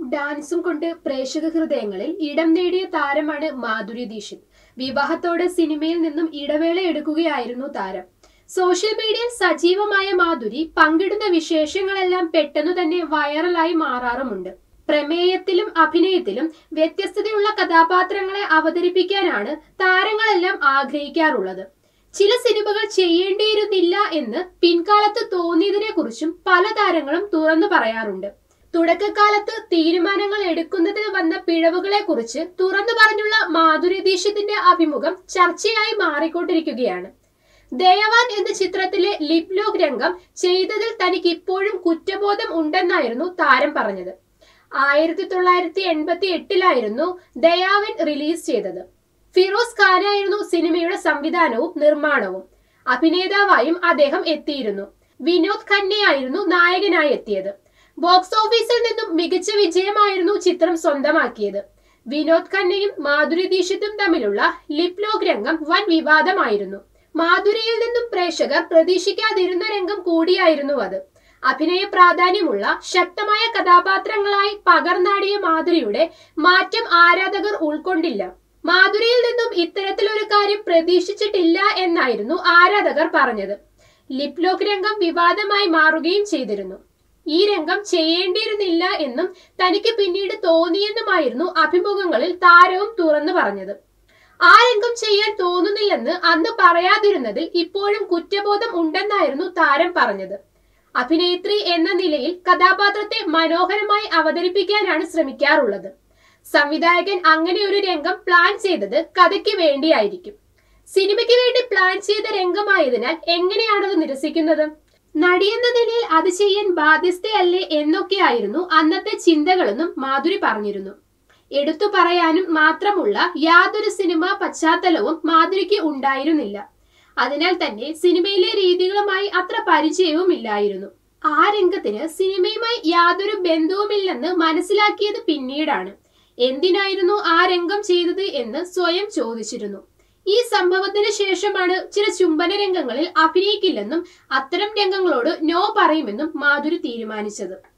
ഡാൻസും കൊണ്ട് പ്രേക്ഷക ഹൃദയങ്ങളിൽ ഇടം നേടിയ താരമാണ് മാധുരി ദീക്ഷിത് വിവാഹത്തോടെ സിനിമയിൽ നിന്നും ഇടവേള എടുക്കുകയായിരുന്നു താരം സോഷ്യൽ മീഡിയയിൽ സജീവമായ മാധുരി പങ്കിടുന്ന വിശേഷങ്ങളെല്ലാം പെട്ടെന്നു തന്നെ വൈറലായി മാറാറുമുണ്ട് പ്രമേയത്തിലും അഭിനയത്തിലും വ്യത്യസ്തതയുള്ള കഥാപാത്രങ്ങളെ അവതരിപ്പിക്കാനാണ് താരങ്ങളെല്ലാം ആഗ്രഹിക്കാറുള്ളത് ചില സിനിമകൾ ചെയ്യേണ്ടിയിരുന്നില്ല എന്ന് പിൻകാലത്ത് തോന്നിയതിനെ കുറിച്ചും പല താരങ്ങളും തുറന്നു പറയാറുണ്ട് തുടക്കകാലത്ത് തീരുമാനങ്ങൾ എടുക്കുന്നതിൽ വന്ന പിഴവുകളെ കുറിച്ച് തുറന്നു പറഞ്ഞുള്ള മാധുരി ദീക്ഷിതിന്റെ അഭിമുഖം ചർച്ചയായി മാറിക്കൊണ്ടിരിക്കുകയാണ് ദയവാൻ എന്ന ചിത്രത്തിലെ ലിപ് ലോക്ക് രംഗം ചെയ്തതിൽ തനിക്ക് ഇപ്പോഴും കുറ്റബോധം ഉണ്ടെന്നായിരുന്നു താരം പറഞ്ഞത് ആയിരത്തി തൊള്ളായിരത്തി എൺപത്തി എട്ടിലായിരുന്നു ദയാവൻ റിലീസ് ചെയ്തത് ഫിറോസ് ഖാനായിരുന്നു സിനിമയുടെ സംവിധാനവും നിർമ്മാണവും അഭിനേതാവായും അദ്ദേഹം എത്തിയിരുന്നു വിനോദ് ഖന്നയായിരുന്നു നായകനായി എത്തിയത് ബോക്സ് ഓഫീസിൽ നിന്നും മികച്ച വിജയമായിരുന്നു ചിത്രം സ്വന്തമാക്കിയത് വിനോദ് ഖന്നയും മാധുരി ദീക്ഷിത്തും തമ്മിലുള്ള ലിപ് ലോക്ക് രംഗം വൻ വിവാദമായിരുന്നു മാധുരിയിൽ നിന്നും പ്രേക്ഷകർ പ്രതീക്ഷിക്കാതിരുന്ന രംഗം കൂടിയായിരുന്നു അത് അഭിനയ പ്രാധാന്യമുള്ള ശക്തമായ കഥാപാത്രങ്ങളായി പകർന്നാടിയ മാധുരിയുടെ മാറ്റം ആരാധകർ ഉൾക്കൊണ്ടില്ല മാധുരിയിൽ നിന്നും ഇത്തരത്തിലൊരു കാര്യം പ്രതീക്ഷിച്ചിട്ടില്ല എന്നായിരുന്നു ആരാധകർ പറഞ്ഞത് ലിപ് ലോക്ക് രംഗം വിവാദമായി മാറുകയും ചെയ്തിരുന്നു ഈ രംഗം ചെയ്യേണ്ടിയിരുന്നില്ല എന്നും തനിക്ക് പിന്നീട് തോന്നിയെന്നുമായിരുന്നു അഭിമുഖങ്ങളിൽ താരവും തുറന്നു പറഞ്ഞത് ആ രംഗം ചെയ്യാൻ തോന്നുന്നില്ലെന്ന് അന്ന് പറയാതിരുന്നതിൽ ഇപ്പോഴും കുറ്റബോധം ഉണ്ടെന്നായിരുന്നു താരം പറഞ്ഞത് അഭിനേത്രി എന്ന നിലയിൽ കഥാപാത്രത്തെ മനോഹരമായി അവതരിപ്പിക്കാനാണ് ശ്രമിക്കാറുള്ളത് സംവിധായകൻ അങ്ങനെ ഒരു രംഗം പ്ലാൻ ചെയ്തത് കഥയ്ക്ക് വേണ്ടിയായിരിക്കും സിനിമയ്ക്ക് വേണ്ടി പ്ലാൻ ചെയ്ത രംഗമായതിനാൽ എങ്ങനെയാണത് നിരസിക്കുന്നത് നടിയെന്ന നിലയിൽ അത് ചെയ്യാൻ ബാധ്യസ്ഥയല്ലേ എന്നൊക്കെയായിരുന്നു അന്നത്തെ ചിന്തകളെന്നും മാധുരി പറഞ്ഞിരുന്നു എടുത്തു പറയാനും മാത്രമുള്ള യാതൊരു സിനിമാ പശ്ചാത്തലവും മാധുരിക്ക് ഉണ്ടായിരുന്നില്ല അതിനാൽ തന്നെ സിനിമയിലെ രീതികളുമായി അത്ര പരിചയവും ഇല്ലായിരുന്നു ആ രംഗത്തിന് സിനിമയുമായി യാതൊരു ബന്ധവുമില്ലെന്ന് മനസ്സിലാക്കിയത് പിന്നീടാണ് എന്തിനായിരുന്നു ആ രംഗം ചെയ്തത് എന്ന് സ്വയം ചോദിച്ചിരുന്നു ഈ സംഭവത്തിന് ശേഷമാണ് ചില ചുംബന രംഗങ്ങളിൽ അഭിനയിക്കില്ലെന്നും അത്തരം രംഗങ്ങളോട് നോ പറയുമെന്നും മാധുരി തീരുമാനിച്ചത്